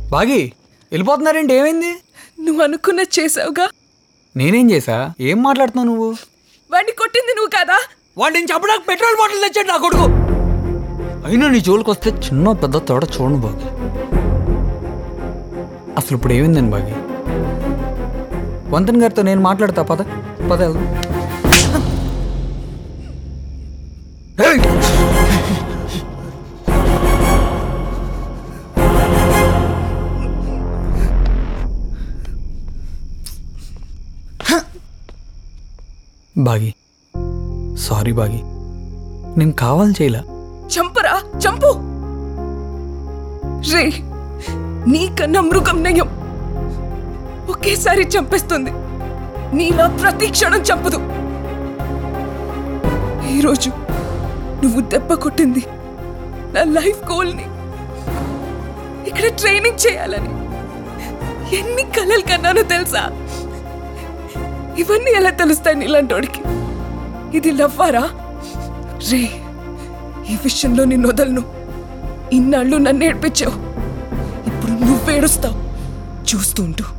బాగి వెళ్ళిపోతున్నారేంటి ఏమైంది నువ్వు అనుకున్న చేసావుగా నేనేం చేసా ఏం మాట్లాడుతున్నావు నువ్వు వాడిని కొట్టింది నువ్వు కదా వాడు నేను చెప్పడానికి పెట్రోల్ బాటిల్ తెచ్చాడు నా కొడుకు అయినా నీ జోలికి వస్తే చిన్న పెద్ద తోడ చూడను బాగి అసలు ఇప్పుడు ఏమైందని బాగి వంతన్ గారితో నేను మాట్లాడతా పద పద వెళ్దాం. ఏయ్! బాగి సారీ బాగి నేను కావాలి చేయలే చంపరా చంపు రే నీకన్నా మృగం నయం ఒకేసారి చంపేస్తుంది నీలా ప్రతి క్షణం చంపదు ఈరోజు నువ్వు దెబ్బ కొట్టింది నా లైఫ్ గోల్ని ఇక్కడ ట్రైనింగ్ చేయాలని ఎన్ని కలలు కన్నానో తెలుసా ఇవన్నీ ఎలా తెలుస్తాయి నీలాంటోడికి ఇది లవ్వారా రే ఈ విషయంలో నిన్ను వదలను ఇన్నాళ్ళు నన్ను ఏడ్పించావు ఇప్పుడు నువ్వేడుస్తావు చూస్తూ ఉంటూ